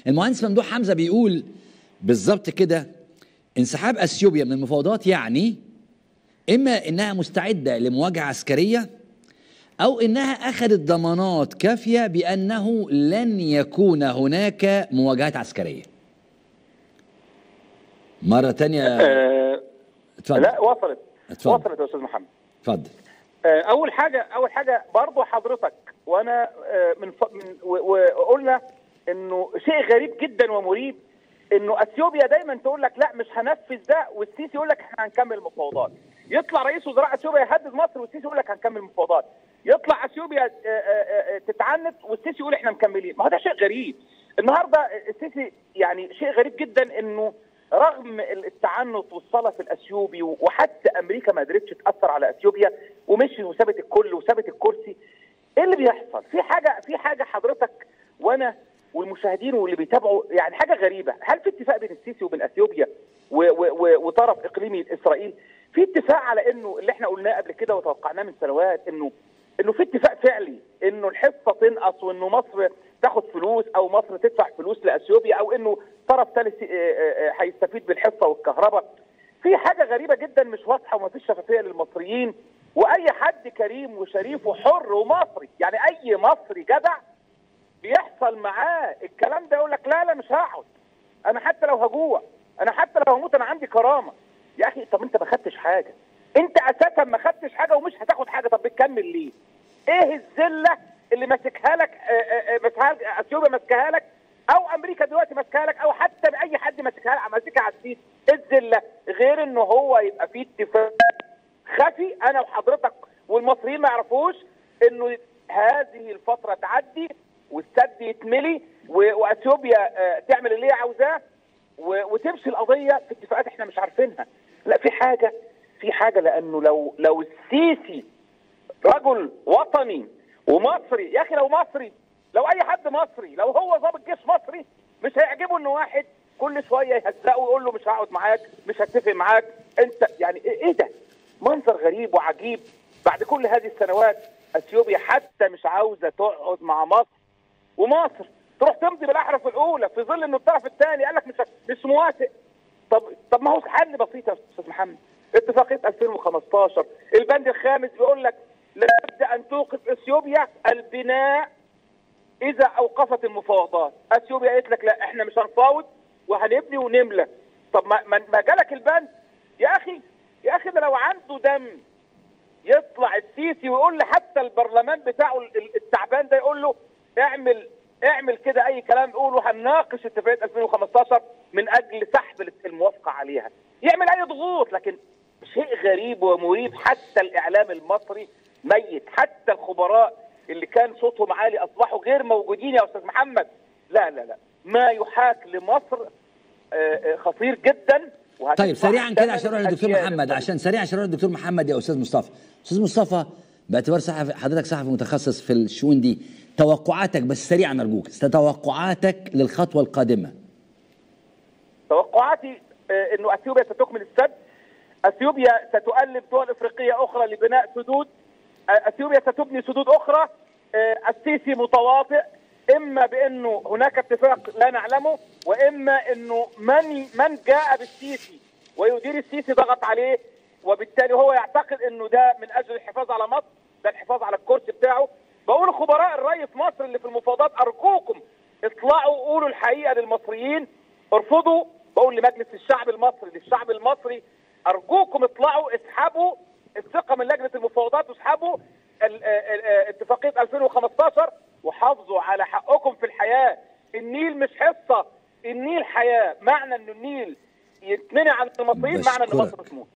المهندس ممدوح حمزه بيقول بالظبط كده انسحاب اثيوبيا من المفاوضات يعني اما انها مستعده لمواجهه عسكريه او انها اخذت ضمانات كافيه بانه لن يكون هناك مواجهات عسكريه مره تانية آه اتفضل لا وصلت اتفضل. وصلت يا استاذ محمد اتفضل آه، اول حاجه اول حاجه برضه حضرتك وانا آه، من, ف... من و- وقلنا انه شيء غريب جدا ومريب انه اثيوبيا دايما تقول لك لا مش هنفذ ده والسيسي يقول لك احنا هنكمل المفاوضات يطلع رئيس وزراء اثيوبيا يهدد مصر والسيسي يقول لك هنكمل المفاوضات يطلع اثيوبيا آه، آه، آه، تتعنت والسيسي يقول احنا مكملين ما هو ده شيء غريب النهارده السيسي يعني شيء غريب جدا انه رغم التعنت والصلف الاثيوبي وحتى امريكا ما قدرتش تاثر على اثيوبيا ومشي وسابت الكل وسابت الكرسي ايه اللي بيحصل؟ في حاجه في حاجه حضرتك وانا والمشاهدين واللي بيتابعوا يعني حاجه غريبه، هل في اتفاق بين السيسي وبين اثيوبيا و و و وطرف اقليمي اسرائيل؟ في اتفاق على انه اللي احنا قلناه قبل كده وتوقعناه من سنوات انه انه في اتفاق فعلي انه الحصه تنقص وانه مصر تاخد فلوس او مصر تدفع فلوس لاثيوبيا او انه طرف ثالث آه، آه، آه، هيستفيد بالحصه والكهرباء. في حاجه غريبه جدا مش واضحه ومفيش شفافيه للمصريين واي حد كريم وشريف وحر ومصري يعني اي مصري جدع بيحصل معاه الكلام ده يقول لك لا لا مش هقعد انا حتى لو هجوع انا حتى لو هموت انا عندي كرامه يا اخي طب انت ما خدتش حاجه انت اساسا ما خدتش حاجه ومش هتاخد حاجه طب بتكمل ليه ايه الذله اللي ماسكها لك آه، آه، آه، ماسكها لك- اثيوبيا ماسكها لك او امريكا دلوقتي ماسكها لك او حتى اي حد ماسكها ماسكها على السيس ايه الذله غير ان هو يبقى فيه اتفاق خفي انا وحضرتك والمصريين ما يعرفوش انه هذه الفتره تعدي والسد يتملي و- واثيوبيا آه، تعمل اللي هي عاوزاه و- وتمشي القضيه في اتفاقات احنا مش عارفينها لا في حاجه في حاجه لانه لو لو السيسي رجل وطني ومصري يا اخي لو مصري لو اي حد مصري لو هو ضابط جيش مصري مش هيعجبه انه واحد كل شويه يهزقه ويقول له مش هقعد معاك مش هتفق معاك انت يعني ايه إيه ده منظر غريب وعجيب بعد كل هذه السنوات اثيوبيا حتى مش عاوزه تقعد مع مصر ومصر تروح تمضي بالاحرف الاولى في ظل انه الطرف الثاني قال لك مش مش موافق طب طب ما هو حل بسيط يا استاذ محمد اتفاقيه 2015 البند الخامس بيقول لك لابد ان توقف اثيوبيا البناء اذا اوقفت المفاوضات اثيوبيا قالت لك لا احنا مش هنفاوض وهنبني ونملى طب ما ما ما جالك البند يا اخي يا اخي ده لو عنده دم يطلع السيسي ويقول حتى البرلمان بتاعه ال- التعبان ده يقول له اعمل اعمل كده اي كلام قوله هنناقش اتفاقيه 2015 من اجل سحب الموافقه عليها يعمل اي ضغوط لكن شيء غريب ومريب حتى الاعلام المصري ميت حتى الخبراء اللي كان صوتهم عالي اصبحوا غير موجودين يا استاذ محمد لا لا لا ما يحاك لمصر آه، آه، خطير جدا وهتدفع طيب سريعا كده ثمن عشان اروح للدكتور أجيال محمد الطريق. عشان سريعا عشان اروح للدكتور محمد يا استاذ مصطفى استاذ مصطفى باعتبار صحفي حضرتك صحفي متخصص في الشؤون دي توقعاتك بس سريعا ارجوك توقعاتك للخطوه القادمه توقعاتي آه، انه اثيوبيا ستكمل السد اثيوبيا ستؤلف دول افريقيه اخرى لبناء سدود آه، اثيوبيا ستبني سدود اخرى آه، السيسي متواطئ اما بانه هناك اتفاق لا نعلمه واما انه من من جاء بالسيسي ويدير السيسي ضغط عليه وبالتالي هو يعتقد انه ده من اجل الحفاظ على مصر ده الحفاظ على الكرسي بتاعه بقول خبراء الري في مصر اللي في المفاوضات ارجوكم اطلعوا قولوا الحقيقه للمصريين ارفضوا بقول لمجلس الشعب المصري للشعب المصري ارجوكم اطلعوا اسحبوا الثقه من لجنه المفاوضات واسحبوا ال- ال- ال- اتفاقيه 2015 وحافظوا على حقكم في الحياه النيل مش حصه النيل حياه معنى ان النيل يتمنع عن المصريين معنى ان بشكرك. مصر تموت